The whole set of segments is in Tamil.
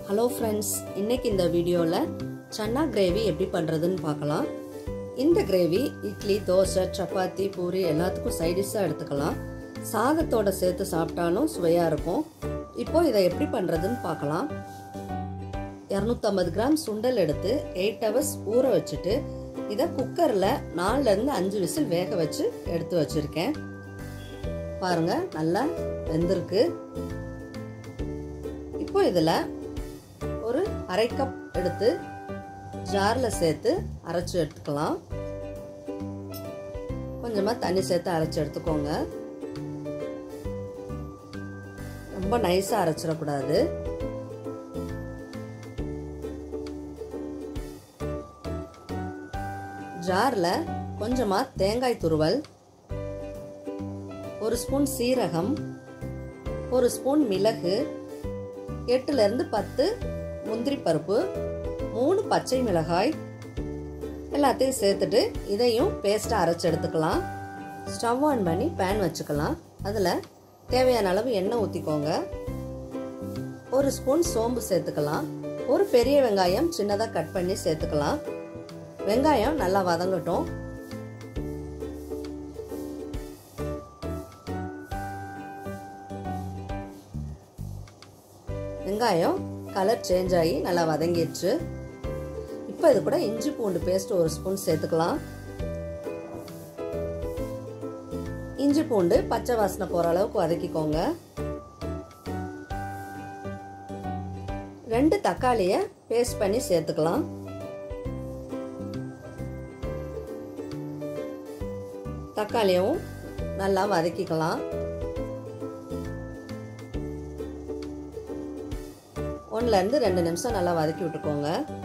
ஹலோ ஃப்ரெண்ட்ஸ் இன்னைக்கு இந்த வீடியோவில் சன்னா கிரேவி எப்படி பண்ணுறதுன்னு பார்க்கலாம் இந்த கிரேவி இட்லி தோசை சப்பாத்தி பூரி எல்லாத்துக்கும் சைடிஷாக எடுத்துக்கலாம் சாதத்தோட சேர்த்து சாப்பிட்டாலும் சுவையாக இருக்கும் இப்போ இதை எப்படி பண்ணுறதுன்னு பார்க்கலாம் இரநூத்தம்பது கிராம் சுண்டல் எடுத்து எயிட் ஹவர்ஸ் ஊற வச்சுட்டு இதை குக்கரில் நாலுலேருந்து அஞ்சு விசில் வேக வச்சு எடுத்து வச்சுருக்கேன் பாருங்க நல்லா வெந்திருக்கு இப்போ இதில் ஒரு அரை கப் எடுத்து ஜாரில் சேர்த்து அரைச்சி எடுத்துக்கலாம் கொஞ்சமாக தண்ணி சேர்த்து அரைச்சி எடுத்துக்கோங்க ரொம்ப நைஸாக அரைச்சிடக்கூடாது ஜாரில் கொஞ்சமாக தேங்காய் துருவல் ஒரு ஸ்பூன் சீரகம் ஒரு ஸ்பூன் மிளகு எட்டுலேருந்து பத்து முந்திரி பருப்பு மூணு பச்சை மிளகாய் எல்லாத்தையும் சேர்த்துட்டு இதையும் பேஸ்ட்டாக அரைச்சி எடுத்துக்கலாம் ஸ்டவ் ஆன் பண்ணி பேன் வச்சுக்கலாம் அதில் தேவையான அளவு எண்ணெய் ஊற்றிக்கோங்க ஒரு ஸ்பூன் சோம்பு சேர்த்துக்கலாம் ஒரு பெரிய வெங்காயம் சின்னதாக கட் பண்ணி சேர்த்துக்கலாம் வெங்காயம் நல்லா வதங்கட்டும் வெங்காயம் கலர் சேஞ்ச் ஆகி நல்லா வதங்கிடுச்சு இப்போ இது கூட இஞ்சி பூண்டு பேஸ்ட் ஒரு ஸ்பூன் சேர்த்துக்கலாம் இஞ்சி பூண்டு பச்சை வாசனை போகிற அளவுக்கு வதக்கிக்கோங்க ரெண்டு தக்காளியை பேஸ்ட் பண்ணி சேர்த்துக்கலாம் தக்காளியும் நல்லா வதக்கிக்கலாம் ஒன்றுலேருந்து ரெண்டு நிமிஷம் நல்லா வதக்கி விட்டுக்கோங்க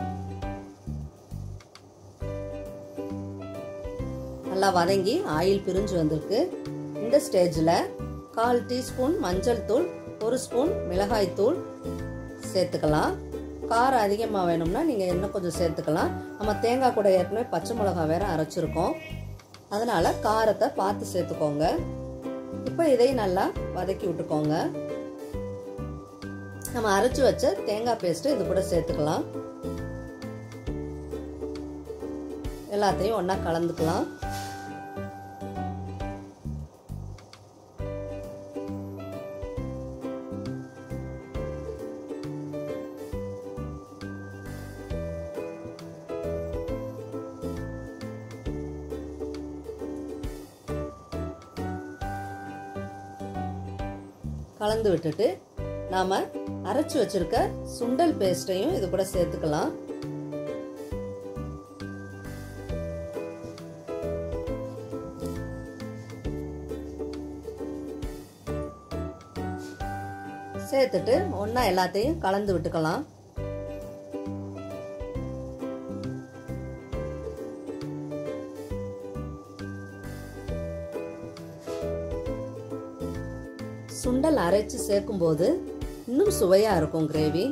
நல்லா வதங்கி ஆயில் பிரிஞ்சு வந்திருக்கு இந்த ஸ்டேஜில் கால் டீஸ்பூன் மஞ்சள் தூள் ஒரு ஸ்பூன் மிளகாய் தூள் சேர்த்துக்கலாம் காரம் அதிகமாக வேணும்னா நீங்கள் இன்னும் கொஞ்சம் சேர்த்துக்கலாம் நம்ம தேங்காய் கூட ஏற்கனவே பச்சை மிளகா வேற அரைச்சிருக்கோம் அதனால் காரத்தை பார்த்து சேர்த்துக்கோங்க இப்போ இதை நல்லா வதக்கி விட்டுக்கோங்க நம்ம அரைச்சி வச்ச தேங்காய் பேஸ்ட்டு இது கூட சேர்த்துக்கலாம் எல்லாத்தையும் ஒன்றா கலந்துக்கலாம் கலந்து விட்டுட்டு நாம் அரைச்சி வச்சிருக்க சுண்டல் பேஸ்ட்டையும் இது கூட சேர்த்துக்கலாம் சேர்த்துட்டு ஒன்றா எல்லாத்தையும் கலந்து விட்டுக்கலாம் சுண்டல் அரைச்சு சேர்க்கும் போது இன்னும் சுவையா இருக்கும் கிரேவி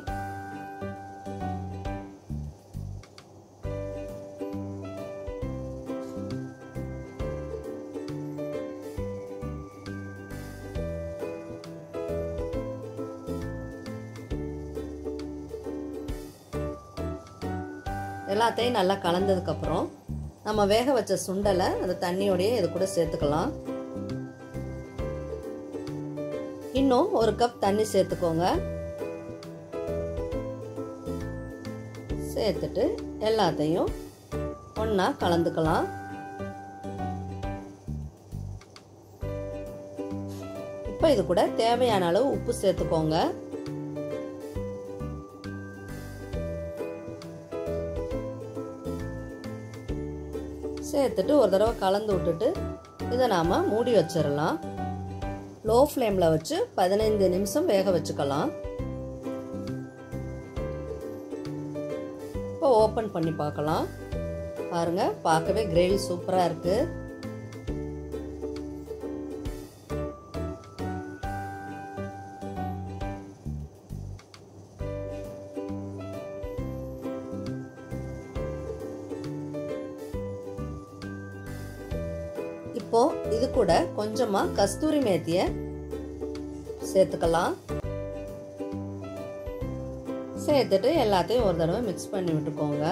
எல்லாத்தையும் நல்லா கலந்ததுக்கப்புறம் நம்ம வேக வச்ச சுண்டலை அந்த தண்ணியோடையே இது கூட சேர்த்துக்கலாம் இன்னும் ஒரு கப் தண்ணி சேர்த்துக்கோங்க சேர்த்துட்டு எல்லாத்தையும் ஒன்றா கலந்துக்கலாம் இப்போ இது கூட தேவையான அளவு உப்பு சேர்த்துக்கோங்க சேர்த்துட்டு ஒரு தடவை கலந்து விட்டுட்டு இதை நாம் மூடி வச்சிடலாம் லோ ஃப்ளேமில் வச்சு பதினைந்து நிமிஷம் வேக வச்சுக்கலாம் இப்போ ஓப்பன் பண்ணி பார்க்கலாம் பாருங்க பார்க்கவே கிரேவி சூப்பராக இருக்கு இப்போ இது கூட கொஞ்சமா கஸ்தூரி மேத்திய சேர்த்துக்கலாம் சேர்த்துட்டு எல்லாத்தையும் ஒரு தடவை மிக்ஸ் பண்ணி விட்டுக்கோங்க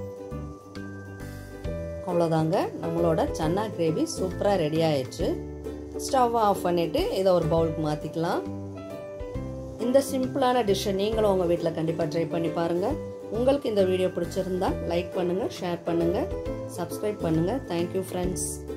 அவ்வளோதாங்க நம்மளோட சன்னா கிரேவி சூப்பராக ரெடி ஆயிடுச்சு ஸ்டவ் ஆஃப் பண்ணிவிட்டு இதை ஒரு பவுலுக்கு மாற்றிக்கலாம் இந்த சிம்பிளான டிஷ்ஷை நீங்களும் உங்கள் வீட்டில் கண்டிப்பாக ட்ரை பண்ணி பாருங்கள் உங்களுக்கு இந்த வீடியோ பிடிச்சிருந்தா லைக் பண்ணுங்கள் ஷேர் பண்ணுங்கள் சப்ஸ்கிரைப் பண்ணுங்கள் தேங்க்யூ ஃப்ரெண்ட்ஸ்